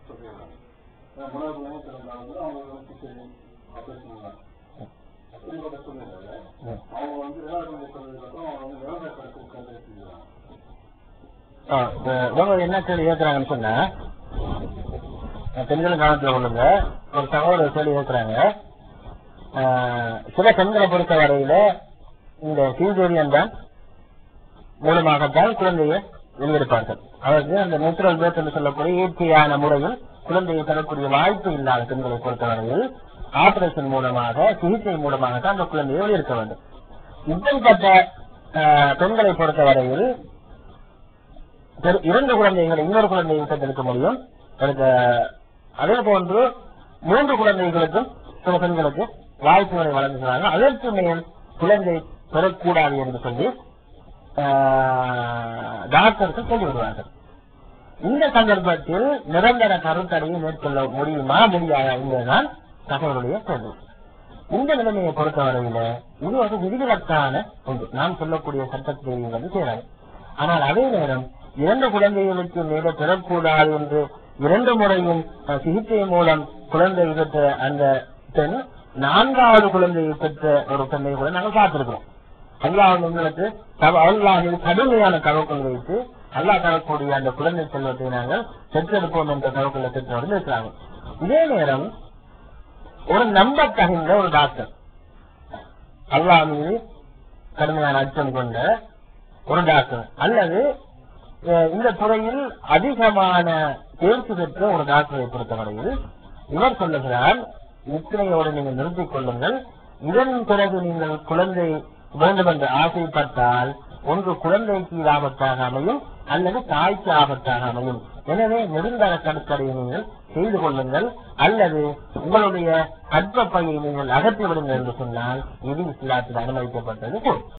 சொல்லிடுறாங்க மூணாவது பிள்ளைங்க பிறந்தாங்க அவங்களுக்கு சரி ஆபரேஷன் அப்படிப்பட்ட சூழ்நிலையில அவங்க வந்து ஏழாவது பிள்ளை பிறந்ததுக்கப்புறம் அவங்க வந்து விவசாய படிப்பு செஞ்சுக்கிறாங்க ஆ, இந்த இவங்க என்ன கேள்வி கேட்கறாங்கன்னு சொன்னா அஹ் பெண்கள் கவனத்துல கொள்ளுங்க ஒரு சகோதரர் கேள்வி கேட்கறாங்க ஆஹ், சில பெண்களை பொறுத்த வரையில இந்த சீசேரியன் தான் மூலமாகத்தான் குழந்தையை வெளியெடுப்பார்கள் அதாவது அந்த நேச்சுரல் பேர்த் என்று சொல்லக்கூடிய இயற்கையான முறையில் குழந்தையை பெறக்கூடிய வாய்ப்பு இல்லாத பெண்களை பொறுத்தவரையில் ஆபரேஷன் மூலமாக சிகிச்சை மூலமாக தான் அந்த குழந்தையை வெளியெடுக்க வேண்டும் இப்படிப்பட்ட ஆஹ், பெண்களை பொறுத்தவரையில் பெரு- இரண்டு குழந்தைகளை இன்னொரு குழந்தையை பெற்றெடுக்க முடியும் எடுக்க அதே போன்று மூன்று குழந்தைகளுக்கும் சில பெண்களுக்கு வாய்ப்புகளை வழங்குகிறாங்க அதற்கு மேல் குழந்தை பெறக்கூடாது என்று சொல்லி டாக்டர்கள் சொல்லி விடுவார்கள் இந்த சந்தர்ப்பத்தில் நிரந்தர கருத்தடையை மேற்கொள்ள முடியுமா முடியாதா என்பதுதான் தகவலுடைய கேள்வி இந்த நிலைமையை பொறுத்தவரையில இது ஒரு விதிவிலக்கான ஒன்று நாம் சொல்லக்கூடிய சட்டத்தை வந்து செய்யறாங்க ஆனால் அதே நேரம் இரண்டு குழந்தைகளுக்கு மேலே பெறக்கூடாது என்று இரண்டு முறையும் அஹ், சிகிச்சை மூலம் குழந்தை பெற்ற அந்த பெண் நான்காவது குழந்தையை பெற்ற ஒரு பெண்ணை கூட நாங்கள் பார்த்திருக்கிறோம் அல்லாஹ் உங்களுக்கு தவ- அல்லாஹ் மீது கடுமையான தவக்கல் வைத்து அல்லாஹ் தரக்கூடிய அந்த குழந்தை செல்வத்தை நாங்கள் பெற்றெடுப்போம் என்ற தவக்கலை பெற்றவர்கள் இருக்கிறாங்க இதே நேரம் ஒரு நம்பத்தகுந்த ஒரு டாக்டர் அல்லாஹ் மீது கடுமையான அச்சம் கொண்ட ஒரு டாக்டர் அல்லது அஹ், இந்த துறையில் அதிகமான தேர்ச்சி பெற்ற ஒரு டாக்டரை பொறுத்தவரையில் இவர் சொல்லுகிறார் இத்தனையோடு நீங்கள் நிறுத்திக் கொள்ளுங்கள் இதன் பிறகு நீங்கள் குழந்தை வேண்டும் என்று ஆசைப்பட்டால் ஒன்று குழந்தைக்கு இது ஆபத்தாக அமையும் அல்லது தாய்க்கு ஆபத்தாக அமையும் எனவே நெடுந்தர கடுத்தடையை நீங்கள் செய்து கொள்ளுங்கள் அல்லது உங்களுடைய கற்பப்பையை நீங்கள் அகற்றி விடுங்கள் என்று சொன்னால் இது இஸ்லாத்தில் அனுமதிக்கப்பட்டது போல்